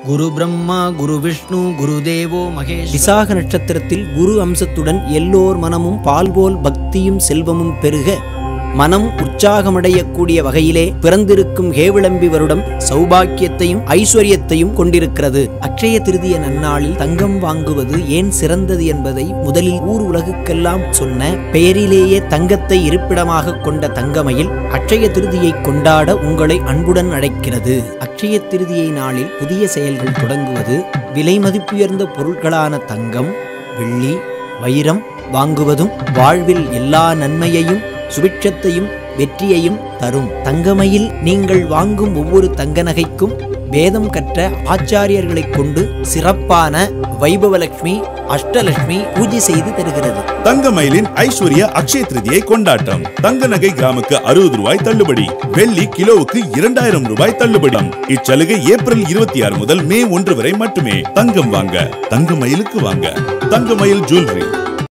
குரு பிரம்மா குரு விஷ்ணு குரு தேவோ மகேஷ் விசாக நட்சத்திரத்தில் குரு அம்சத்துடன் எல்லோர் மனமும் பால்போல் பக்தியும் செல்வமும் பெருக மனம் உற்சாகமடையக்கூடிய வகையிலே பிறந்திருக்கும் ஹேவிளம்பி வருடம் சௌபாக்கியத்தையும் ஐஸ்வர்யத்தையும் கொண்டிருக்கிறது அக்ஷய திருதிய நன்னாளில் தங்கம் வாங்குவது ஏன் சிறந்தது என்பதை முதலில் ஊர் உலகுக்கெல்லாம் சொன்ன பெயரிலேயே தங்கத்தை இருப்பிடமாக கொண்ட தங்கமயில் அக்ஷய திருதியை கொண்டாட உங்களை அன்புடன் அழைக்கிறது அக்ஷய திருதியை நாளில் புதிய செயல்கள் தொடங்குவது விலை மதிப்புயர்ந்த பொருட்களான தங்கம் வெள்ளி வைரம் வாங்குவதும் வாழ்வில் எல்லா நன்மையையும் சுபிட்சத்தையும் வெற்றியையும் தரும் தங்கமையில் நீங்கள் வாங்கும் ஒவ்வொரு தங்க நகைக்கும் வேதம் கற்ற ஆச்சாரியர்களைக் கொண்டு சிறப்பான வைபவலட்சுமி அஷ்டலட்சுமி பூஜை செய்து தருகிறது தங்கமயிலின் ஐஸ்வர்ய அக்ஷய திருதியை கொண்டாட்டம் தங்க நகை கிராமுக்கு அறுபது ரூபாய் தள்ளுபடி வெள்ளி கிலோவுக்கு இரண்டாயிரம் ரூபாய் தள்ளுபடி இச்சலுகை ஏப்ரல் இருபத்தி ஆறு முதல் மே ஒன்று வரை மட்டுமே தங்கம் வாங்க தங்கமயிலுக்கு வாங்க தங்கமயில் ஜுவல்லரி